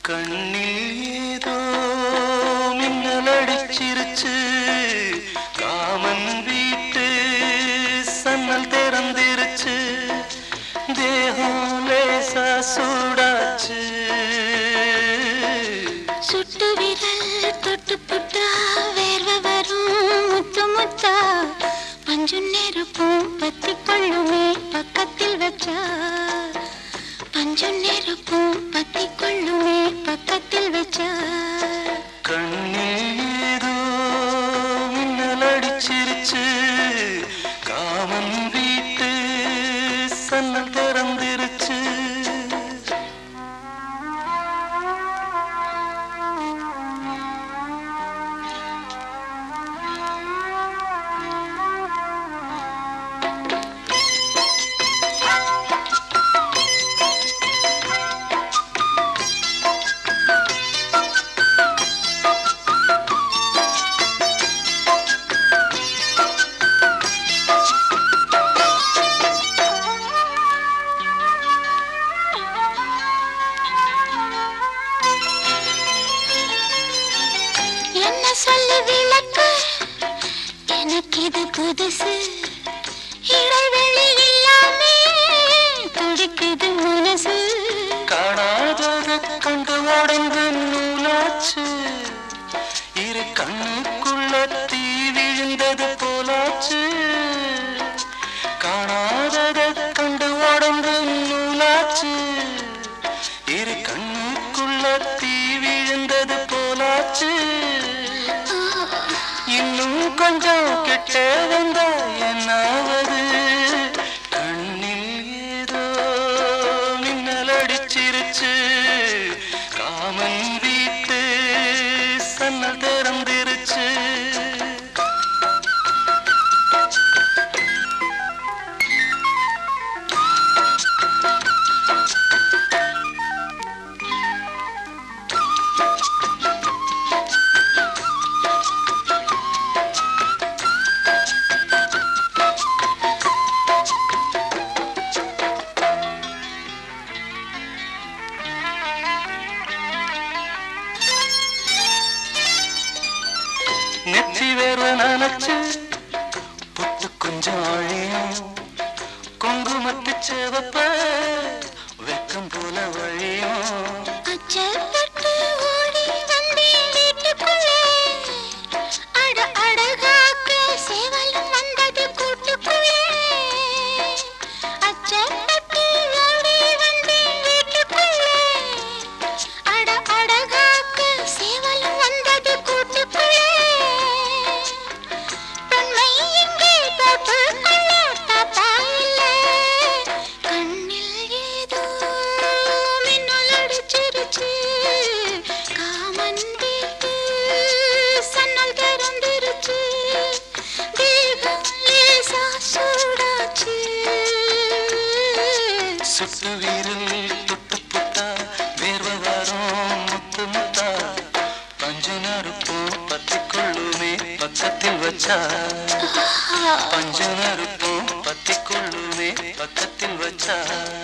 கண்ணில் ஏதோ மின்னல் அடிச்சிருச்சு காமன் வீட்டு சன்னல் திறந்திருச்சு தேகம் லேசா சூடாச்சு சுட்டு விரல் தொட்டு புட்டா வேர்வை வரும் முத்து முத்தா பஞ்சு நெருப்பும் பத்தி கொள்ளுமே பக்கத்தில் வச்சா பஞ்சு நெருப்பும் பத்தி கொள்ளுமே பக்கத்தில் வச்சா கண்ணில் ஏதோ மின்னல் அடிச்சிருச்சு காமன் வீட்டு சன்னல் திறந்திருச்சு என்ன சொல்லி விளக்கு எனக்கு இது புதுசு இடைவெளி இல்லாமே துடிக்குது மனசு காணாதது கண்டு உடம்பு நூலாச்சு இரு கண்ணுக்குள்ள தீ விழுந்தது போலாச்சு காணாதது கண்டு உடம்பு நூலாச்சு இரு கண்ணுக்குள்ள தீ விழுந்தது போலாச்சு இன்னும் கொஞ்சம் கிட்ட வந்தா என்னாவது கண்ணில் ஏதோ மின்னல் அடிச்சிருச்சு காமன் வீட்டு சன்னல் திறந்திருச்சு நெற்றி வேர்வை நனைச்சு புட்டு கொஞ்சம் அழியும் குங்குமத்து செவப்ப வெக்கம் போல வழியும் அச்சப்பட்டு ஓடி வந்தேன் வீட்டுக்குள்ளே அட அடகாக்க சேவலும் வந்தது கூட்டுக்குள்ளே அச்சப்பட்டு ஓடி வந்தேன் வீட்டுக்குள்ளே அட அடகாக்க சேவலும் வந்தது கூட்டுக்குள்ளே பெண்மை இங்கே தோற்றுக்கொள்ள தாத்தா இல்லை கண்ணில் ஏதோ மின்னல் அடிச்சிருச்சு காமன் வீட்டு சன்னல் திறந்திருச்சு தேகம் லேசா சூடாச்சு சுட்டு வீரல் தொட்டு புட்டா வேர்வை வரும் முத்து முத்தா பஞ்சு நறுப்பு பத்தி கொள்ளுமே பக்கத்தில் வச்சா பஞ்சு நறுப்பு பத்தி கொள்ளுமே பக்கத்தில் வச்சா